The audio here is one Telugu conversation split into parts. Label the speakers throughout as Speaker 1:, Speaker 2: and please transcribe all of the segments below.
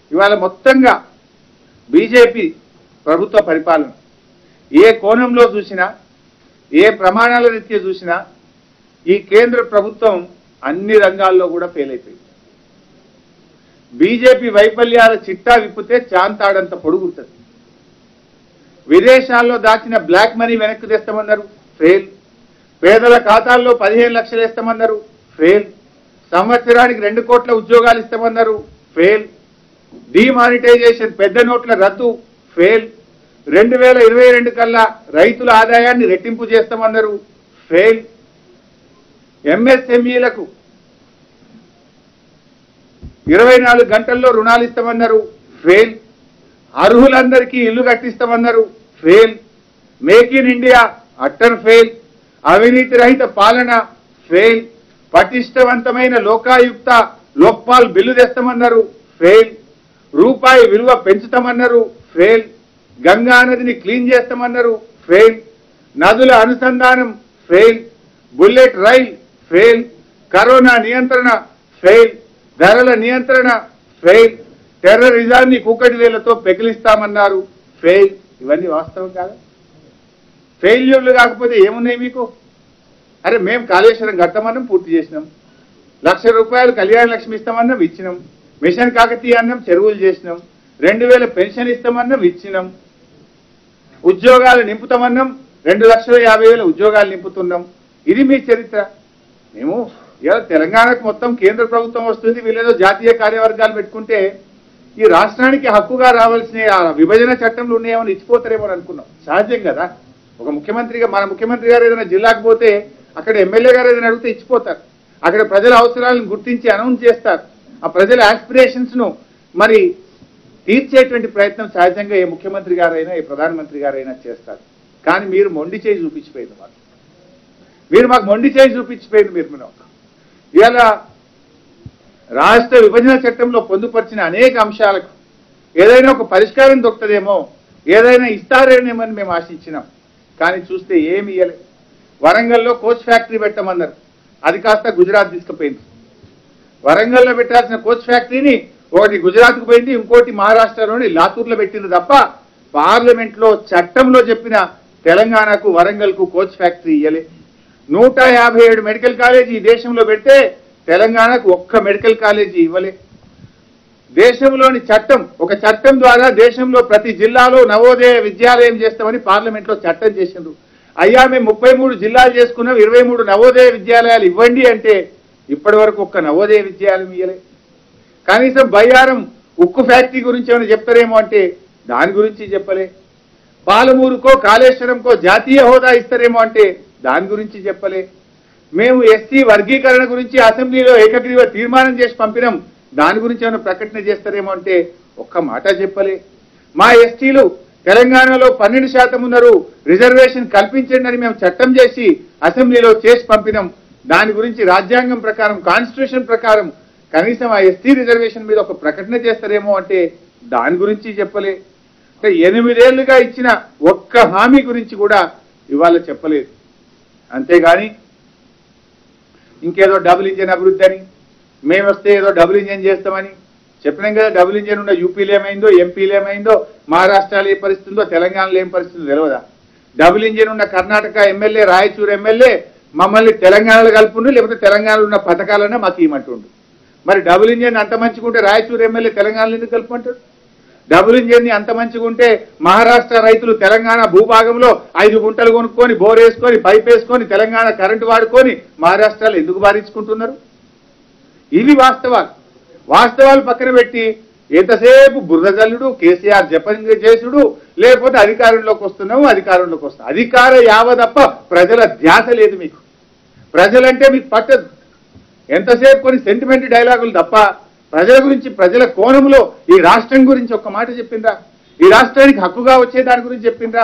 Speaker 1: ఇవాళ మొత్తంగా బీజేపీ ప్రభుత్వ పరిపాలన ఏ కోణంలో చూసినా ఏ ప్రమాణాల రీత్యా చూసినా ఈ కేంద్ర ప్రభుత్వం అన్ని రంగాల్లో కూడా ఫెయిల్ అయిపోయింది బీజేపీ వైఫల్యాల చిట్టా విప్పితే చాంతాడంత పొడుగుంటుంది విదేశాల్లో దాచిన బ్లాక్ మనీ వెనక్కి తెస్తామన్నారు ఫెయిల్ పేదల ఖాతాల్లో పదిహేను లక్షలు ఇస్తామన్నారు ఫెయిల్ సంవత్సరానికి రెండు కోట్ల ఉద్యోగాలు ఇస్తామన్నారు ఫెయిల్ డిమానిటైజేషన్ పెద్ద నోట్ల రద్దు ఫెయిల్ రెండు వేల ఇరవై రెండు కల్లా రైతుల ఆదాయాన్ని రెట్టింపు చేస్తామన్నారు ఫెయిల్ ఎంఎస్ఎంఈలకు ఇరవై నాలుగు గంటల్లో రుణాలు ఇస్తామన్నారు ఫెయిల్ అర్హులందరికీ ఇల్లు కట్టిస్తామన్నారు fail make in India utter fail అవినీతి రహిత పాలన ఫెయిల్ పటిష్టవంతమైన లోకాయుక్త లోక్పాల్ బిల్లు తెస్తామన్నారు ఫెయిల్ రూపాయి విలువ పెంచుతామన్నారు ఫెయిల్ గంగా నదిని క్లీన్ చేస్తామన్నారు ఫెయిల్ నదుల అనుసంధానం fail bullet rail fail corona నియంత్రణ ఫెయిల్ ధరల నియంత్రణ ఫెయిల్ టెర్రరిజాన్ని కూకటి వేలతో పెకిలిస్తామన్నారు ఫెయిల్ ఇవన్నీ వాస్తవం కాదా ఫెయిల్యూర్లు కాకపోతే ఏమున్నాయి మీకు అరే మేము కాళేశ్వరం కట్టమన్నాం పూర్తి చేసినాం లక్ష రూపాయలు కళ్యాణ లక్ష్మి ఇస్తామన్నాం ఇచ్చినాం మిషన్ కాకతీయ అన్నం చెరువులు చేసినాం రెండు వేల పెన్షన్ ఇస్తామన్నాం ఇచ్చినాం ఉద్యోగాలు నింపుతామన్నాం రెండు లక్షల యాభై వేల ఉద్యోగాలు నింపుతున్నాం ఇది మీ చరిత్ర మేము ఇలా తెలంగాణకు మొత్తం కేంద్ర ప్రభుత్వం వస్తుంది వీళ్ళేదో జాతీయ కార్యవర్గాలు పెట్టుకుంటే ఈ రాష్ట్రానికి హక్కుగా రావాల్సిన ఆ విభజన చట్టంలో ఉన్నాయేమని ఇచ్చిపోతారేమో అని అనుకున్నాం సహజం కదా ఒక ముఖ్యమంత్రిగా మన ముఖ్యమంత్రి గారు ఏదైనా జిల్లాకు పోతే అక్కడ ఎమ్మెల్యే గారు ఏదైనా అడిగితే ఇచ్చిపోతారు అక్కడ ప్రజల అవసరాలను గుర్తించి అనౌన్స్ చేస్తారు ఆ ప్రజల ఆస్పిరేషన్స్ ను మరి తీర్చేటువంటి ప్రయత్నం సహజంగా ఏ ముఖ్యమంత్రి గారైనా ఏ ప్రధానమంత్రి గారైనా చేస్తారు కానీ మీరు మొండి చేయి చూపించిపోయింది మాకు మీరు మాకు మొండి చేయి చూపించిపోయింది మీరు మనం ఇవాళ రాష్ట్ర విభజన చట్టంలో పొందుపరిచిన అనేక అంశాలకు ఏదైనా ఒక పరిష్కారం దొరుకుతుందేమో ఏదైనా ఇస్తారేమోని మేము ఆశించినాం కానీ చూస్తే ఏమి ఇయ్యలే వరంగల్లో కోచ్ ఫ్యాక్టరీ పెట్టమన్నారు అది కాస్త గుజరాత్ తీసుకుపోయింది వరంగల్లో పెట్టాల్సిన కోచ్ ఫ్యాక్టరీని ఒకటి గుజరాత్కు పోయింది ఇంకోటి మహారాష్ట్రలోని లాతూర్లో పెట్టింది తప్ప పార్లమెంట్లో చట్టంలో చెప్పిన తెలంగాణకు వరంగల్కు కోచ్ ఫ్యాక్టరీ ఇయ్యలే నూట యాభై ఏడు మెడికల్ కాలేజీ ఈ దేశంలో పెడితే తెలంగాణకు ఒక్క మెడికల్ కాలేజీ ఇవ్వలే దేశంలోని చట్టం ఒక చట్టం ద్వారా దేశంలో ప్రతి జిల్లాలో నవోదయ విద్యాలయం చేస్తామని పార్లమెంట్లో చట్టం చేసిండ్రు అయ్యా మేము ముప్పై మూడు జిల్లాలు చేసుకున్నాం ఇరవై మూడు నవోదయ విద్యాలయాలు ఇవ్వండి అంటే ఇప్పటి వరకు ఒక్క నవోదయ విద్యాలయం ఇయ్యలే కనీసం బయ్యారం ఉక్కు ఫ్యాక్టరీ గురించి ఏమైనా చెప్తారేమో అంటే దాని గురించి చెప్పలే పాలమూరుకో కాళేశ్వరంకో జాతీయ హోదా ఇస్తారేమో అంటే దాని గురించి చెప్పలే మేము ఎస్సీ వర్గీకరణ గురించి అసెంబ్లీలో ఏకగ్రీవ తీర్మానం చేసి పంపినాం దాని గురించి ఏమైనా ప్రకటన చేస్తారేమో అంటే ఒక్క మాట చెప్పలే మా ఎస్టీలు తెలంగాణలో పన్నెండు శాతం ఉన్నారు రిజర్వేషన్ కల్పించండి అని మేము చట్టం చేసి అసెంబ్లీలో చేసి పంపినాం దాని గురించి రాజ్యాంగం ప్రకారం కాన్స్టిట్యూషన్ ప్రకారం కనీసం ఆ ఎస్టీ రిజర్వేషన్ మీద ఒక ప్రకటన చేస్తారేమో అంటే దాని గురించి చెప్పలే అంటే ఎనిమిదేళ్లుగా ఇచ్చిన ఒక్క హామీ గురించి కూడా ఇవాళ చెప్పలేదు అంతేగాని ఇంకేదో డబుల్ ఇంజన్ అభివృద్ధి అని మేము వస్తే ఏదో డబుల్ ఇంజన్ చేస్తామని చెప్పినాం కదా డబుల్ ఇంజన్ ఉన్న యూపీలో ఏమైందో ఎంపీలో ఏమైందో మహారాష్ట్రలో ఏ పరిస్థితి ఉందో తెలంగాణలో ఏం పరిస్థితి ఉందో తెలియదా డబుల్ ఇంజన్ ఉన్న కర్ణాటక ఎమ్మెల్యే రాయచూరు ఎమ్మెల్యే మమ్మల్ని తెలంగాణలో కలుపుండు లేకపోతే తెలంగాణలో ఉన్న పథకాలన్నా మాకు ఇవ్వమంటుండు మరి డబుల్ ఇంజన్ అంత మంచిగుంటే రాయచూరు ఎమ్మెల్యే తెలంగాణలో ఎందుకు కలుపుమంటాడు డబుల్ ఇంజన్ ని అంత మంచిగా ఉంటే మహారాష్ట్ర రైతులు తెలంగాణ భూభాగంలో ఐదు గుంటలు కొనుక్కొని బోర్ వేసుకొని పైప్ వేసుకొని తెలంగాణ కరెంటు వాడుకొని మహారాష్ట్రలో ఎందుకు బారించుకుంటున్నారు ఇవి వాస్తవాలు వాస్తవాలు పక్కన పెట్టి ఎంతసేపు బురదజల్లుడు కేసీఆర్ జపం చేసుడు లేకపోతే అధికారంలోకి వస్తున్నాము అధికారంలోకి వస్తాం అధికార యావ తప్ప ప్రజల ధ్యాస లేదు మీకు ప్రజలంటే మీకు పట్టదు ఎంతసేపు కొన్ని సెంటిమెంట్ డైలాగులు తప్ప ప్రజల గురించి ప్రజల కోణంలో ఈ రాష్ట్రం గురించి ఒక్క మాట చెప్పిండ్రా ఈ రాష్ట్రానికి హక్కుగా వచ్చే దాని గురించి చెప్పిండ్రా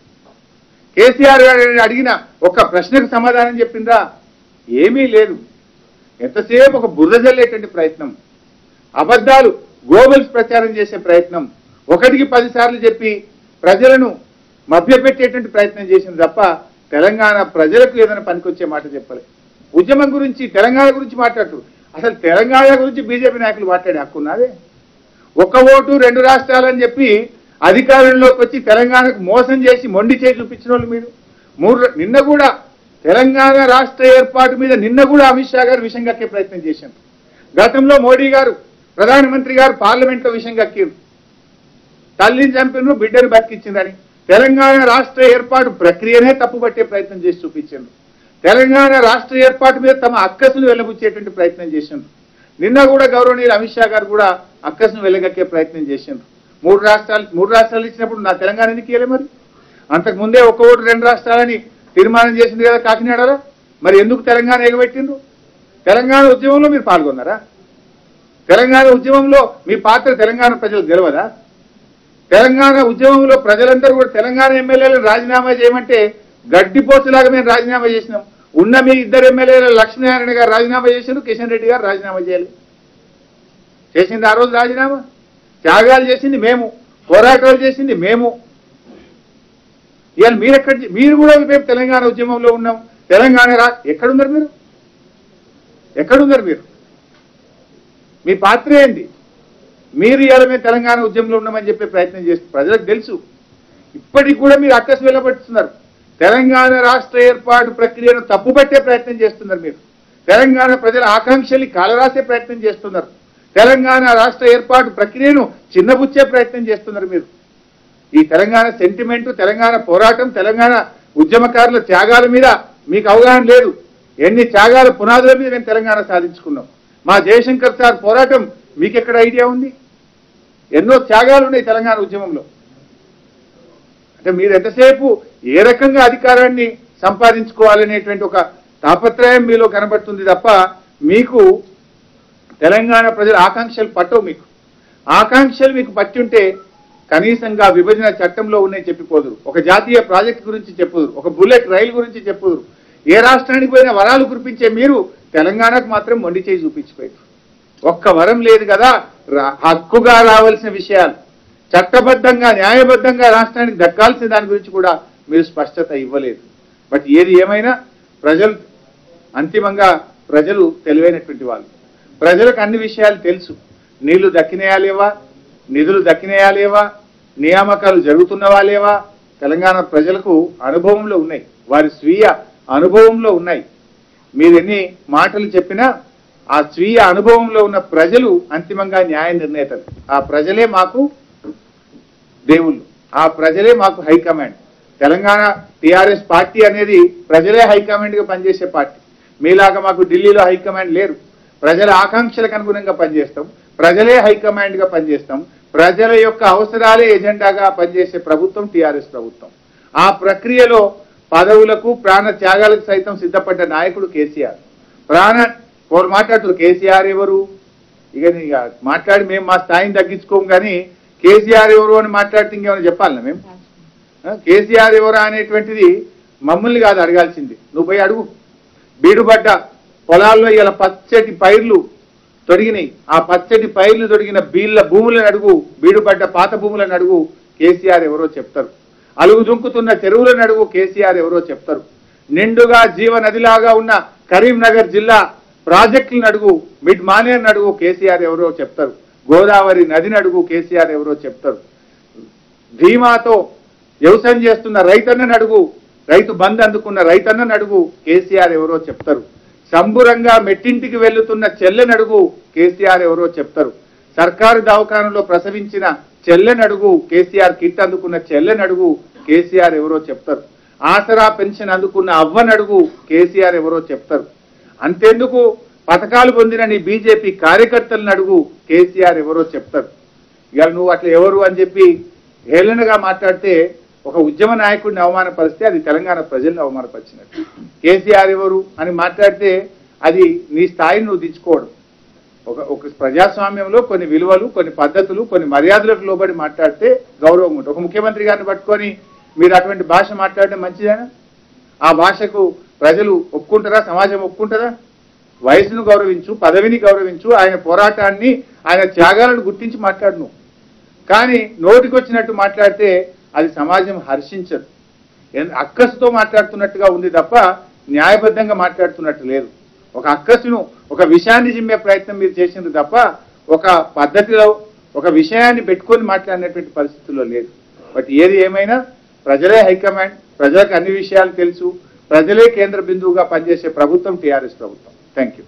Speaker 1: కేసీఆర్ గారు అడిగిన ఒక ప్రశ్నకు సమాధానం చెప్పిండ్రా ఏమీ లేదు ఎంతసేపు ఒక బురద జల్లేటువంటి ప్రయత్నం అబద్ధాలు గోబల్స్ ప్రచారం చేసే ప్రయత్నం ఒకటికి పది సార్లు చెప్పి ప్రజలను మభ్యపెట్టేటువంటి ప్రయత్నం చేసింది తప్ప తెలంగాణ ప్రజలకు ఏదైనా పనికొచ్చే మాట చెప్పలే ఉద్యమం గురించి తెలంగాణ గురించి మాట్లాడుతూ అసలు తెలంగాణ గురించి బీజేపీ నాయకులు మాట్లాడే హక్కు ఉన్నదే ఒక ఓటు రెండు రాష్ట్రాలని చెప్పి అధికారంలోకి వచ్చి తెలంగాణకు మోసం చేసి మొండి చేసి చూపించిన వాళ్ళు మీరు మూడు నిన్న కూడా తెలంగాణ రాష్ట్ర ఏర్పాటు మీద నిన్న కూడా అమిత్ షా గారు విషయం కక్కే ప్రయత్నం చేశారు గతంలో మోడీ గారు ప్రధానమంత్రి గారు పార్లమెంట్లో విషయం కక్కిరు తల్లిని చంపిను బిడ్డను బతికించిందని తెలంగాణ రాష్ట్ర ఏర్పాటు ప్రక్రియనే తప్పుపట్టే ప్రయత్నం చేసి చూపించారు తెలంగాణ రాష్ట్ర ఏర్పాటు మీద తమ అక్కసును వెల్లబుచ్చేటువంటి ప్రయత్నం చేసిండ్రు నిన్న కూడా గౌరవనీయులు అమిత్ షా గారు కూడా అక్కసును వెల్లగక్కే ప్రయత్నం చేసిండ్రు మూడు రాష్ట్రాలు మూడు రాష్ట్రాలు ఇచ్చినప్పుడు నా తెలంగాణ ఎందుకు ఇవ్వలే మరి అంతకు ముందే ఒక ఓటు రెండు రాష్ట్రాలని తీర్మానం చేసింది కదా కాకినాడలో మరి ఎందుకు తెలంగాణ ఎగబెట్టిండ్రు తెలంగాణ ఉద్యమంలో మీరు పాల్గొన్నారా తెలంగాణ ఉద్యమంలో మీ పాత్ర తెలంగాణ ప్రజలకు తెలియదా తెలంగాణ ఉద్యమంలో ప్రజలందరూ కూడా తెలంగాణ ఎమ్మెల్యేలను రాజీనామా చేయమంటే గడ్డిపోతులాగా మేము రాజీనామా చేసినాం ఉన్న మీ ఇద్దరు ఎమ్మెల్యేలు లక్ష్మీనారాయణ గారు రాజీనామా చేశారు కిషన్ రెడ్డి గారు రాజీనామా చేయాలి చేసింది ఆ రోజు రాజీనామా త్యాగాలు చేసింది మేము పోరాటాలు చేసింది మేము ఇవాళ మీరు ఎక్కడ మీరు కూడా మేము తెలంగాణ ఉద్యమంలో ఉన్నాం తెలంగాణ రా ఎక్కడున్నారు మీరు ఎక్కడున్నారు మీరు మీ పాత్ర ఏంది మీరు ఇవాళ మేము తెలంగాణ ఉద్యమంలో ఉన్నామని చెప్పే ప్రయత్నం చేస్తారు ప్రజలకు తెలుసు ఇప్పటికి కూడా మీరు అక్కసు వెళ్ళబడుతున్నారు తెలంగాణ రాష్ట్ర ఏర్పాటు ప్రక్రియను తప్పుపట్టే ప్రయత్నం చేస్తున్నారు మీరు తెలంగాణ ప్రజల ఆకాంక్షల్ని కాలరాసే ప్రయత్నం చేస్తున్నారు తెలంగాణ రాష్ట్ర ఏర్పాటు ప్రక్రియను చిన్నబుచ్చే ప్రయత్నం చేస్తున్నారు మీరు ఈ తెలంగాణ సెంటిమెంట్ తెలంగాణ పోరాటం తెలంగాణ ఉద్యమకారుల త్యాగాల మీద మీకు అవగాహన లేదు ఎన్ని త్యాగాల పునాదుల మీద మేము తెలంగాణ సాధించుకున్నాం మా జయశంకర్ సార్ పోరాటం మీకెక్కడ ఐడియా ఉంది ఎన్నో త్యాగాలు ఉన్నాయి తెలంగాణ ఉద్యమంలో అంటే మీరు ఎంతసేపు ఏ రకంగా అధికారాన్ని సంపాదించుకోవాలనేటువంటి ఒక తాపత్రయం మీలో కనబడుతుంది తప్ప మీకు తెలంగాణ ప్రజల ఆకాంక్షలు పట్టవు మీకు ఆకాంక్షలు మీకు పట్టి ఉంటే కనీసంగా విభజన చట్టంలో ఉన్నాయి చెప్పిపోదురు ఒక జాతీయ ప్రాజెక్ట్ గురించి చెప్పుదురు ఒక బుల్లెట్ రైలు గురించి చెప్పుదురు ఏ రాష్ట్రానికి పోయినా వరాలు కురిపించే మీరు తెలంగాణకు మాత్రం మొండి చేయి చూపించిపోయారు ఒక్క వరం లేదు కదా రా- హక్కుగా రావాల్సిన విషయాలు చట్టబద్ధంగా న్యాయబద్ధంగా రాష్ట్రానికి దక్కాల్సిన దాని గురించి కూడా మీరు స్పష్టత ఇవ్వలేదు బట్ ఏది ఏమైనా ప్రజలు అంతిమంగా ప్రజలు తెలివైనటువంటి వాళ్ళు ప్రజలకు అన్ని విషయాలు తెలుసు నీళ్లు దక్కినయా లేవా నిధులు దక్కినయా లేవా నియామకాలు జరుగుతున్నవా లేవా తెలంగాణ ప్రజలకు అనుభవంలో ఉన్నాయి వారి స్వీయ అనుభవంలో ఉన్నాయి మీరు ఎన్ని మాటలు చెప్పినా ఆ స్వీయ అనుభవంలో ఉన్న ప్రజలు అంతిమంగా న్యాయ నిర్ణేతలు ఆ ప్రజలే మాకు దేవుళ్ళు ఆ ప్రజలే మాకు హైకమాండ్ తెలంగాణ టిఆర్ఎస్ పార్టీ అనేది ప్రజలే హైకమాండ్ గా పనిచేసే పార్టీ మీలాగా మాకు ఢిల్లీలో హైకమాండ్ లేరు ప్రజల ఆకాంక్షలకు అనుగుణంగా పనిచేస్తాం ప్రజలే హైకమాండ్ గా పనిచేస్తాం ప్రజల యొక్క అవసరాలే ఎజెండాగా పనిచేసే ప్రభుత్వం టిఆర్ఎస్ ప్రభుత్వం ఆ ప్రక్రియలో పదవులకు ప్రాణ త్యాగాలకు సైతం సిద్ధపడ్డ నాయకుడు కేసీఆర్ ప్రాణ వాళ్ళు మాట్లాడుతున్నారు కేసీఆర్ ఎవరు ఇక నీ- ఇక మాట్లాడి మేము మా స్థాయిని తగ్గించుకోం కానీ కేసీఆర్ ఎవరు అని మాట్లాడితే ఇంకేమైనా చెప్పాలనా మేము ఆ, కేసీఆర్ ఎవరా అనేటువంటిది మమ్మల్ని కాదు అడగాల్సింది నువ్వు పోయి అడుగు బీడుబడ్డ పొలాల్లో ఇలా పచ్చటి పైర్లు తొడిగినాయి ఆ పచ్చటి పైర్లు తొడిగిన బీళ్ళ భూములను అడుగు బీడుబడ్డ పాత భూములను అడుగు కేసీఆర్ ఎవరో చెప్తారు అలుగు దుంకుతున్న చెరువులను అడుగు కేసీఆర్ ఎవరో చెప్తారు నిండుగా జీవ నదిలాగా ఉన్న కరీంనగర్ జిల్లా ప్రాజెక్టులను అడుగు మిడ్ మానేర్ని అడుగు కేసీఆర్ ఎవరో చెప్తారు గోదావరి నదిని అడుగు కేసీఆర్ ఎవరో చెప్తారు ధీమాతో వ్యవసాయం చేస్తున్న రైతన్నను అడుగు రైతు బంద్ అందుకున్న రైతన్నను అడుగు కేసీఆర్ ఎవరో చెప్తారు సంబురంగా మెట్టింటికి వెళ్తున్న చెల్లెని అడుగు కేసీఆర్ ఎవరో చెప్తారు సర్కారు దవాఖానలో ప్రసవించిన చెల్లెని అడుగు కేసీఆర్ కిట్ అందుకున్న చెల్లెని అడుగు కేసీఆర్ ఎవరో చెప్తారు ఆసరా పెన్షన్ అందుకున్న అవ్వని అడుగు కేసీఆర్ ఎవరో చెప్తారు అంతెందుకు పథకాలు పొందిన నీ బీజేపీ కార్యకర్తలను అడుగు కేసీఆర్ ఎవరో చెప్తారు ఇవాళ నువ్వు అట్లా ఎవరు అని చెప్పి హేళనగా మాట్లాడితే ఒక ఉద్యమ నాయకుడిని అవమానపరిస్తే అది తెలంగాణ ప్రజల్ని అవమానపరిచినట్టు కేసీఆర్ ఎవరు అని మాట్లాడితే అది నీ స్థాయిని నువ్వు దించుకోవడం ఒక ఒక ప్రజాస్వామ్యంలో కొన్ని విలువలు కొన్ని పద్ధతులు కొన్ని మర్యాదలకు లోబడి మాట్లాడితే గౌరవం ఉంటుంది ఒక ముఖ్యమంత్రి గారిని పట్టుకొని మీరు అటువంటి భాష మాట్లాడడం మంచిదేనా ఆ భాషకు ప్రజలు ఒప్పుకుంటారా సమాజం ఒప్పుకుంటారా వయసును గౌరవించు పదవిని గౌరవించు ఆయన పోరాటాన్ని ఆయన త్యాగాలను గుర్తించి మాట్లాడు నువ్వు కానీ నోటికొచ్చినట్టు మాట్లాడితే అది సమాజం హర్షించదు ఎన్- అక్కసుతో మాట్లాడుతున్నట్టుగా ఉంది తప్ప న్యాయబద్ధంగా మాట్లాడుతున్నట్టు లేదు ఒక అక్కసును ఒక విషయాన్ని చిమ్మే ప్రయత్నం మీరు చేసింది తప్ప ఒక పద్ధతిలో ఒక విషయాన్ని పెట్టుకొని మాట్లాడినటువంటి పరిస్థితుల్లో లేదు బట్ ఏది ఏమైనా ప్రజలే హైకమాండ్ ప్రజలకు అన్ని విషయాలు తెలుసు ప్రజలే కేంద్ర బిందువుగా పనిచేసే ప్రభుత్వం టీఆర్ఎస్ ప్రభుత్వం థ్యాంక్ యూ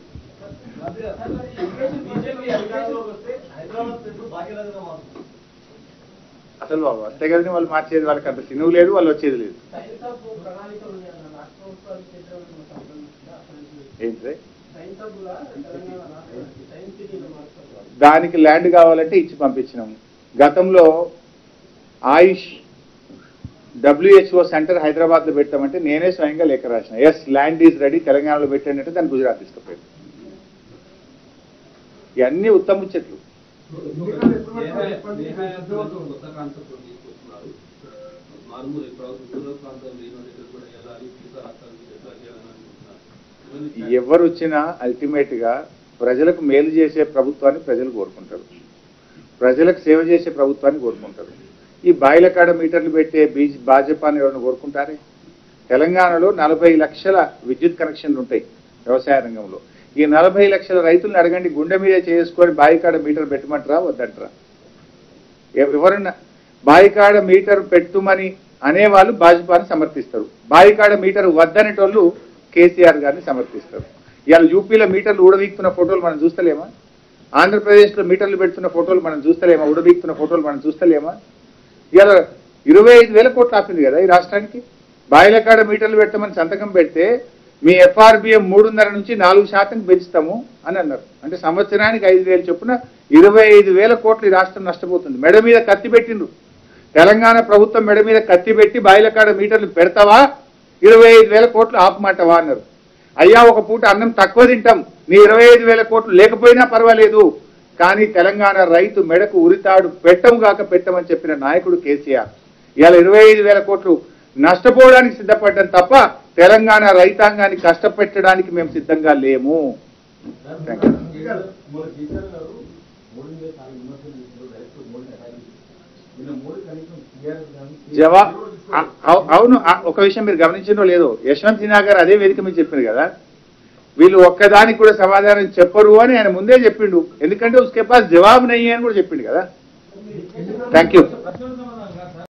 Speaker 2: బీజేపీ అధికారంలోకి వస్తే హైదరాబాద్ పేరు భాగ్యనగరంగా మారుతుంది
Speaker 1: అసలు వస్తే కదా వాళ్ళు మార్చేది వాళ్ళకి అంత సినువు లేదు వాళ్ళు వచ్చేది లేదు
Speaker 3: సైన్స్ ఆఫ్ ప్రణాళికలు ఉన్నాయన్న రాష్ట్ర ప్రభుత్వాలు కేంద్రం సంబంధించిన అసలు
Speaker 1: ఏంటి
Speaker 3: సైన్స్ ఆఫ్ కూడా తెలంగాణ రాష్ట్రానికి సైన్స్ సిటీలో మార్చారు
Speaker 1: దానికి ల్యాండ్ కావాలంటే ఇచ్చి పంపించినాము గతంలో ఆయుష్ డబ్ల్యూహెచ్ఓ సెంటర్ హైదరాబాద్ లో పెట్టామంటే నేనే స్వయంగా లేఖ రాసిన ఎస్ ల్యాండ్ ఈజ్ రెడీ తెలంగాణలో పెట్టండి అంటే దాన్ని గుజరాత్ తీసుకుపోయింది ఇవన్నీ ఉత్తమ చెట్లు
Speaker 4: కొత్త కాన్సెప్ట్ తీసుకొస్తున్నారు మారుమూల ఇప్పుడు దూర ప్రాంతం లేని దగ్గర కూడా వెళ్ళాలి మిగతా రాష్ట్రానికి ఎట్లా చేయాలని అనుకుంటున్నారు ఇవన్నీ
Speaker 1: ఎవరు వచ్చినా అల్టిమేట్ గా ప్రజలకు మేలు చేసే ప్రభుత్వాన్ని ప్రజలు కోరుకుంటారు ప్రజలకు సేవ చేసే ప్రభుత్వాన్ని కోరుకుంటారు ఈ బాయిల కాడ మీటర్లు పెట్టే బీజ్ భాజపాని ఎవరైనా కోరుకుంటారే తెలంగాణలో నలభై లక్షల విద్యుత్ కనెక్షన్లు ఉంటాయి వ్యవసాయ రంగంలో ఈ నలభై లక్షల రైతులను అడగండి గుండె మీద చేసుకొని బాయి కాడ మీటర్ పెట్టమంటారా వద్దంటారా ఎవ- ఎవరన్నా బాయికాడ మీటర్ పెట్టుమని అనేవాళ్ళు భాజపాని సమర్థిస్తారు బాయికాడ మీటర్ వద్దనేటోళ్ళు కేసీఆర్ గారిని సమర్థిస్తారు ఇవాళ యూపీలో మీటర్లు ఊడవీక్తున్న ఫోటోలు మనం చూస్తలేమా ఆంధ్రప్రదేశ్లో మీటర్లు పెడుతున్న ఫోటోలు మనం చూస్తలేమా ఊడవీక్తున్న ఫోటోలు మనం చూస్తలేమా ఇవాళ ఇరవై ఐదు వేల కోట్లు ఆపింది కదా ఈ రాష్ట్రానికి బాయిలకాడ మీటర్లు పెట్టమని సంతకం పెడితే మీ ఎఫ్ఆర్బిఎం మూడున్నర నుంచి నాలుగు శాతం పెంచుతాము అని అన్నారు అంటే సంవత్సరానికి ఐదు వేలు చొప్పున ఇరవై ఐదు వేల కోట్లు ఈ రాష్ట్రం నష్టపోతుంది మెడ మీద కత్తి పెట్టిండ్రు తెలంగాణ ప్రభుత్వం మెడ మీద కత్తి పెట్టి బాయిలకాడ మీటర్లు పెడతావా ఇరవై ఐదు వేల కోట్లు ఆపమంటావా అన్నారు అయ్యా ఒక పూట అన్నం తక్కువ తింటాం నీ ఇరవై ఐదు వేల కోట్లు లేకపోయినా పర్వాలేదు కానీ తెలంగాణ రైతు మెడకు ఉరితాడు పెట్టము కాక పెట్టమని చెప్పిన నాయకుడు కేసీఆర్ ఇవాళ ఇరవై ఐదు వేల కోట్లు నష్టపోవడానికి సిద్ధపడ్డం తప్ప తెలంగాణ రైతాంగాన్ని కష్టపెట్టడానికి మేము సిద్ధంగా లేము Thank you.
Speaker 2: మూడు కేసీఆర్ గారు మోడీ మీద చాలా విమర్శలు చేశారు డైరెక్ట్ మోడీని అటాక్ చేశారు ఈయన మోడీ కనీసం టీఆర్ఎస్ కానీ
Speaker 1: జవా అ- అవు- అవును అ- ఒక విషయం మీరు గమనించడో లేదో యశ్వంత్ సిన్హా గారు అదే వేదిక మీద చెప్పారు కదా వీళ్ళు ఒక్కదానికి కూడా సమాధానం చెప్పరు అని ఆయన ముందే చెప్పిండు ఎందుకంటే ఉస్కే పాస్ జవాబు నయ్యి అని కూడా చెప్పిండు కదా థ్యాంక్ యూ
Speaker 2: ప్రశ్నల సమాధానం